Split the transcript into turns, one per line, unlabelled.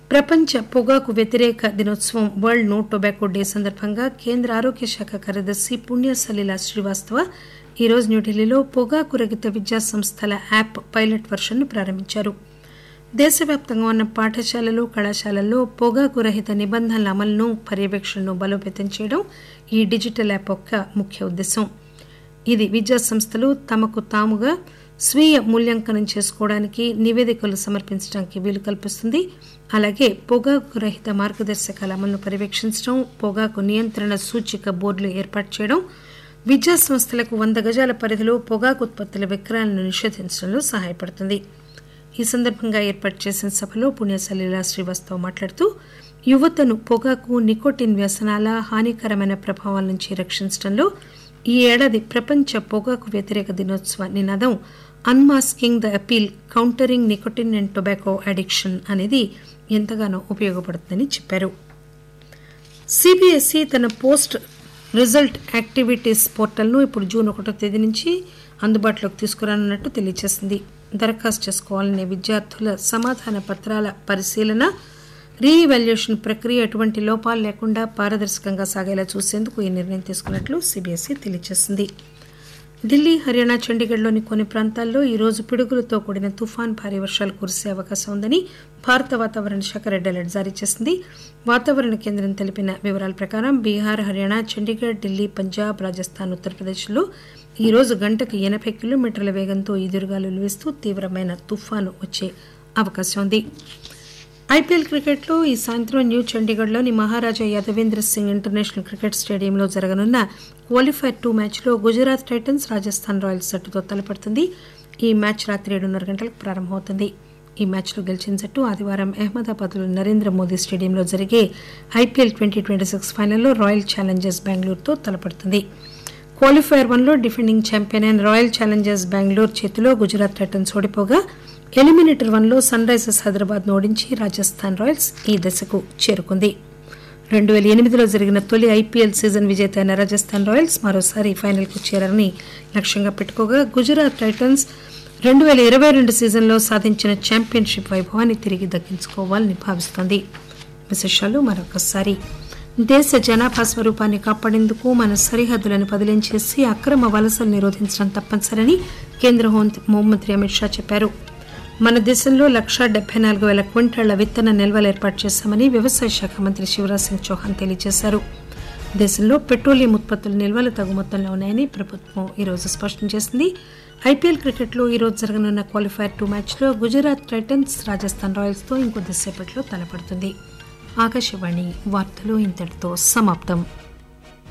ప్రపంచ పొగాకు వ్యతిరేక దినోత్సవం వరల్డ్ నో టొబాకో డే సందర్భంగా కేంద్ర ఆరోగ్య శాఖ కార్యదర్శి పుణ్య సలీల శ్రీవాస్తవ ఈరోజు న్యూఢిల్లీలో పొగాకు రహిత విద్యా సంస్థల యాప్ పైలట్ వర్షన్ను ప్రారంభించారు దేశవ్యాప్తంగా ఉన్న పాఠశాలలు కళాశాలల్లో పొగాకు రహిత నిబంధనల అమలును పర్యవేక్షణను బలోపేతం చేయడం ఈ డిజిటల్ యాప్ యొక్క ముఖ్య ఉద్దేశం ఇది విద్యా సంస్థలు తమకు తాముగా స్వీయ మూల్యాంకనం చేసుకోవడానికి నివేదికలు సమర్పించడానికి వీలు కల్పిస్తుంది అలాగే పొగాకు రహిత మార్గదర్శకాల అమలును పర్యవేక్షించడం పొగాకు నియంత్రణ సూచిక బోర్డులు ఏర్పాటు చేయడం విద్యా సంస్థలకు వంద గజాల పరిధిలో పొగాకు ఉత్పత్తుల విక్రయాలను నిషేధించడంలో సహాయపడుతుంది ఈ సందర్భంగా ఏర్పాటు చేసిన సభలో పుణ్యసలీల శ్రీవాస్తవ్ మాట్లాడుతూ యువతను పొగాకు నికోటిన్ వ్యసనాల హానికరమైన ప్రభావాల నుంచి రక్షించడంలో ఈ ఏడాది ప్రపంచ పొగాకు వ్యతిరేక దినోత్సవ నినాదం unmasking the appeal countering nicotine and tobacco addiction అనేది ఎంతగానో ఉపయోగపడుతుందని చెప్పారు సిబిఎస్ఈ తన పోస్ట్ రిజల్ట్ యాక్టివిటీస్ పోర్టల్ను ఇప్పుడు జూన్ ఒకటో తేదీ నుంచి అందుబాటులోకి తీసుకురానున్నట్టు తెలియజేసింది దరఖాస్తు చేసుకోవాలనే విద్యార్థుల సమాధాన పత్రాల పరిశీలన రీఇవాల్యుయేషన్ ప్రక్రియ ఎటువంటి లోపాలు లేకుండా పారదర్శకంగా సాగేలా చూసేందుకు ఈ నిర్ణయం తీసుకున్నట్లు సిబిఎస్ఈ తెలియజేసింది ఢిల్లీ హర్యానా చండీగఢ్లోని కొన్ని ప్రాంతాల్లో ఈ రోజు పిడుగులతో కూడిన తుఫాన్ భారీ వర్షాలు కురిసే అవకాశం ఉందని భారత వాతావరణ శాఖ రెడ్ అలర్ట్ జారీ చేసింది వాతావరణ కేంద్రం తెలిపిన వివరాల ప్రకారం బీహార్ హర్యానా చండీగఢ్ ఢిల్లీ పంజాబ్ రాజస్థాన్ ఉత్తరప్రదేశ్లో ఈ రోజు గంటకు ఎనభై కిలోమీటర్ల వేగంతో ఈదురుగాలులు వీస్తూ తీవ్రమైన తుఫాను వచ్చే అవకాశం ఉంది ఐపీఎల్ క్రికెట్లో ఈ సాయంత్రం న్యూ చండీగఢ్లోని మహారాజా యాదవేంద్ర సింగ్ ఇంటర్నేషనల్ క్రికెట్ స్టేడియంలో జరగనున్న క్వాలిఫైర్ టూ మ్యాచ్లో గుజరాత్ టైటన్స్ రాజస్థాన్ రాయల్స్ జట్టుతో తలపడుతుంది ఈ మ్యాచ్ రాత్రి ఏడున్నర గంటలకు ప్రారంభమవుతుంది ఈ మ్యాచ్లో గెలిచిన జట్టు ఆదివారం అహ్మదాబాద్లోని నరేంద్ర మోదీ స్టేడియంలో జరిగే ఐపీఎల్ ట్వంటీ ట్వంటీ సిక్స్ ఫైనల్లో రాయల్ ఛాలెంజర్స్ బెంగళూరుతో తలపడుతుంది క్వాలిఫైర్ వన్లో డిఫెండింగ్ ఛాంపియన్ అయిన రాయల్ ఛాలెంజర్స్ బెంగళూరు చేతిలో గుజరాత్ టైటన్స్ ఓడిపోగా ఎలిమినేటర్ వన్లో సన్ రైజర్స్ హైదరాబాద్ ఓడించి రాజస్థాన్ రాయల్స్ ఈ దశకు చేరుకుంది రెండు వేల ఎనిమిదిలో జరిగిన తొలి ఐపీఎల్ సీజన్ విజేత అయిన రాజస్థాన్ రాయల్స్ మరోసారి ఫైనల్కు చేరారని లక్ష్యంగా పెట్టుకోగా గుజరాత్ టైటన్స్ రెండు వేల ఇరవై రెండు సీజన్లో సాధించిన ఛాంపియన్షిప్ వైభవాన్ని తిరిగి దక్కించుకోవాలని భావిస్తోంది విశేషాలు మరొకసారి దేశ జనాభా స్వరూపాన్ని కాపాడేందుకు మన సరిహద్దులను బదిలీం చేసి అక్రమ వలసలు నిరోధించడం తప్పనిసరని కేంద్ర హోంమంత్రి అమిత్ షా చెప్పారు మన దేశంలో లక్షా డెబ్బై నాలుగు వేల క్వింటాళ్ల విత్తన నిల్వలు ఏర్పాటు చేశామని వ్యవసాయ శాఖ మంత్రి శివరాజ్ సింగ్ చౌహాన్ తెలియజేశారు దేశంలో పెట్రోలియం ఉత్పత్తుల నిల్వలు తగు మొత్తంలో ఉన్నాయని ప్రభుత్వం ఈరోజు స్పష్టం చేసింది ఐపీఎల్ క్రికెట్లో ఈరోజు జరగనున్న క్వాలిఫైర్ టూ మ్యాచ్లో గుజరాత్ టైటన్స్ రాజస్థాన్ రాయల్స్తో ఇంకొద్దిసేపట్లో తలపడుతుంది ఆకాశవాణి వార్తలు ఇంతటితో సమాప్తం